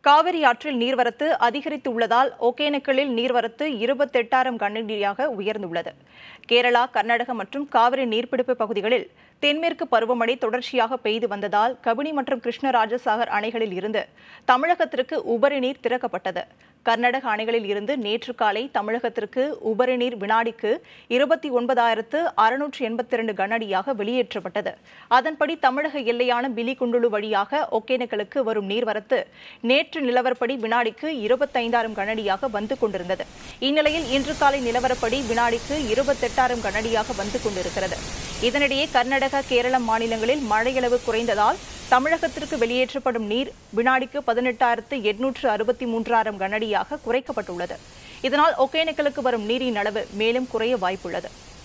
காவிரி ஆற்றில் நீர்வரத்து அதிகரித்துள்ளதால் ஒகேனக்கலில் நீர்வரத்து இருபத்தெட்டாயிரம் கனஅடியாக உயர்ந்துள்ளது கேரளா கர்நாடகம் மற்றும் காவிரி நீர்பிடிப்பு பகுதிகளில் தென்மேற்கு பருவமழை தொடர்ச்சியாக பெய்து வந்ததால் கபினி மற்றும் கிருஷ்ணராஜசாகர் அணைகளில் இருந்து தமிழகத்திற்கு உபரி நீர் திறக்கப்பட்டது கர்நாடக அணைகளில் இருந்து நேற்று காலை தமிழகத்திற்கு உபரி நீர் வினாடிக்கு இருபத்தி ஒன்பதாயிரத்து அறுநூற்று எண்பத்தி இரண்டு கனஅடியாக வெளியேற்றப்பட்டது அதன்படி தமிழக எல்லையான பிலிகுண்டுலு வழியாக ஒகேனக்கலுக்கு வரும் நீர்வரத்து நேற்று நிலவரப்படி வினாடிக்கு இருபத்தைந்தாயிரம் கனஅடியாக வந்து கொண்டிருந்தது இந்நிலையில் இன்று காலை நிலவரப்படி வினாடிக்கு இருபத்தெட்டாயிரம் கனஅடியாக வந்து கொண்டிருக்கிறது இதனிடையே கர்நாடக கேரளம் மாநிலங்களில் மழையளவு குறைந்ததால் தமிழகத்திற்கு வெளியேற்றப்படும் நீர் வினாடிக்கு பதினெட்டாயிரத்து எட்நூற்று அறுபத்தி மூன்றாயிரம் கனஅடியாக குறைக்கப்பட்டுள்ளது இதனால் ஒகேனக்கலுக்கு வரும் நீரின் அளவு மேலும் குறைய வாய்ப்புள்ளது